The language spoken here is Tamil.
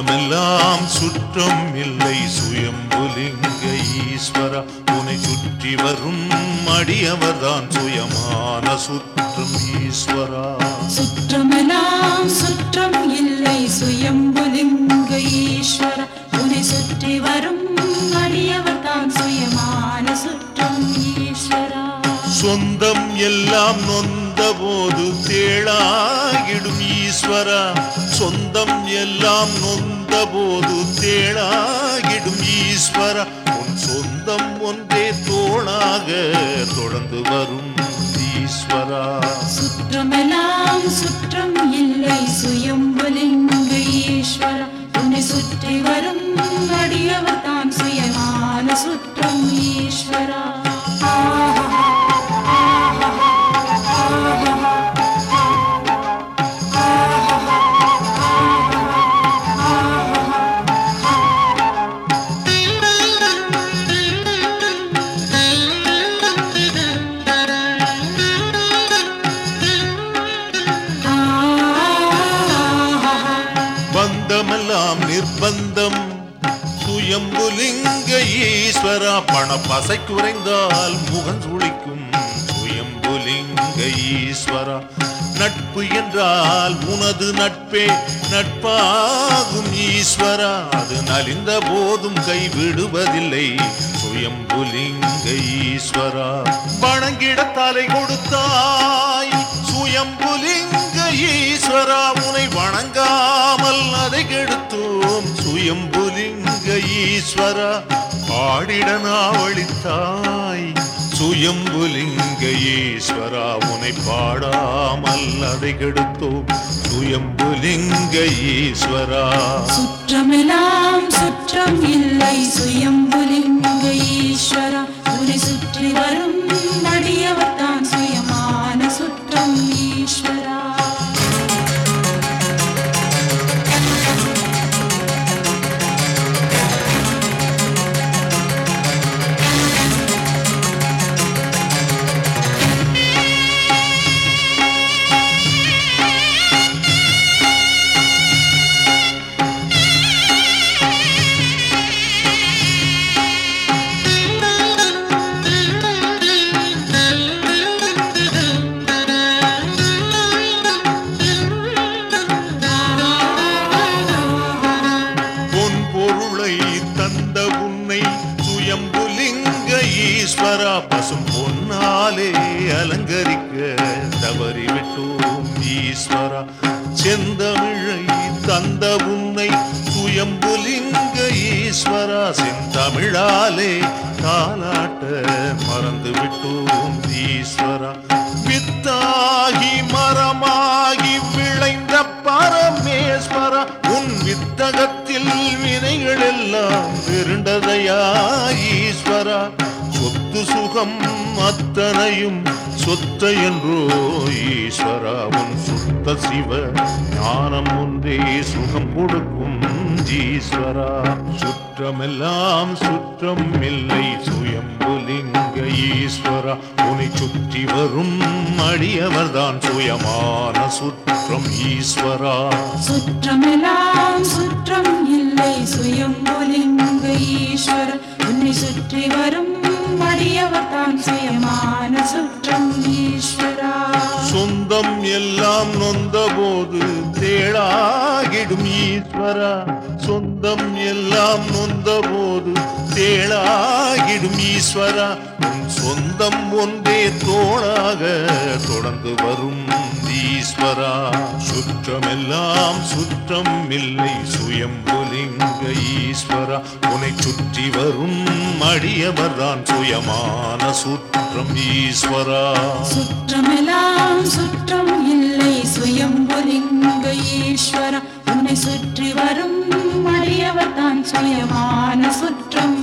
சுற்றமெல்லாம் சுற்றம் இல்லை சுயம்புலிங்க ஈஸ்வரா உன்னை சுற்றி வரும் அடியவர்தான் சுயமான சுற்றம் ஈஸ்வரா சுற்றமெல்லாம் சுற்றம் இல்லை சுயம்புலிங்க ஈஸ்வர உன்னை சுற்றி வரும் அடியவர் தான் சுயமான சுற்றம் ஈஸ்வரா சொந்தம் எல்லாம் நொந்த போது தேளாகிடும் ஈஸ்வரா சொந்தம் எல்லாம் நொந்த போது தேளாகிடும் ஈஸ்வரா உன் சொந்தம் ஒன்றே தோளாக தொடர்ந்து வரும் ஈஸ்வரா சுற்றமெல்லாம் சுற்றம் இல்லை சுயம்புலிங்க ஈஸ்வர உன்னை சுற்றி வரும் அடியவர் தான் சுயமான சுற்றம் ஈஸ்வரா பந்தமெல்லாம் நிர்பந்தம் சுயம்புலிங்க ஈஸ்வரா பண பசை குறைந்தால் முகம் சுளிக்கும் சுயம்புலிங்க ஈஸ்வரா நட்பு என்றால் உனது நட்பே நட்பாகும் ஈஸ்வரா அது நலிந்த போதும் கைவிடுவதில்லை சுயம்புலிங்க ஈஸ்வரா வணங்கிட தலை கொடுத்தாய் சுயம்புலிங்க ஈஸ்வரா உனை வணங்காமல் அதை கெடுத்தோம் சுயம்புலிங்க ஈஸ்வரா பாடிட நாவளித்தாய் சுயம்புலிங்க ஈஸ்வரா உனை பாடாமல் அதை கெடுத்தோம் சுயம்புலிங்க ஈஸ்வரா சுற்றமெல்லாம் சுற்றம் இல்லை சுயம்புலிங்க ஈஸ்வரா உன்னை சுற்றி வரும் அடியவர் தான் சுயமான சுற்றம் ஈஸ்வரா பொன் பொருளை தந்த உன்னை சுயம்புலிங்க ஈஸ்வரா பசும் பொன்னாலே அலங்கரிக்க தவறிவிட்டோம் ஈஸ்வரா செந்தமிழை தந்த உன்னை சுயம்புலிங்க ஈஸ்வரா செந்தமிழாலே தாலாட்ட மறந்து விட்டோம் ஈஸ்வரா வித்தாகி மரமாகி விளைந்த பரமேஸ்வரா உன் வித்தகத்தில் வினைகள் எல்லாம் விருண்டதையா ஈஸ்வரா சொத்து சுகம் அத்தனையும் சொத்த என்றோ ஈஸ்வரா உன் சுத்த சிவ ஞானம் ஒன்றே சுகம் கொடுக்கும் ஈஸ்வரா சுற்றமெல்லாம் சுற்றம் இல்லை சுயம்புலிங்க ஈஸ்வரா உன்னை சுற்றி வரும் அடியவர்தான் சுயமான சுற்றம் ஈஸ்வரா சுற்றமெல்லாம் சுற்றம் இல்லை சுயம்புலிங்க ஈஸ்வர உன்னை சுற்றி வரும் அடியவர் தான் சுயமான சுற்றம் ஈஸ்வரா சொந்தம் எல்லாம் நொந்த போது தேளாகிடும் ஈஸ்வரா சொந்தம் எல்லாம் நொந்த போது தேளாகிடும் ஈஸ்வரா உன் சொந்தம் ஒன்றே தோளாக தொடர்ந்து வரும் ஈஸ்வரா சுற்றமெல்லாம் சுற்றம் இல்லை சுயம்புலிங்க ஈஸ்வரா உன்னை சுற்றி வரும் அடியவர்தான் சுயமான சுற்றம் ஈஸ்வரா சுற்றமெல்லாம் சுற்றம் இல்லை சுயம்புலிங்க ஈஸ்வர உன்னை சுற்றி வரும் அடியவர் தான் சுயமான சுற்றம்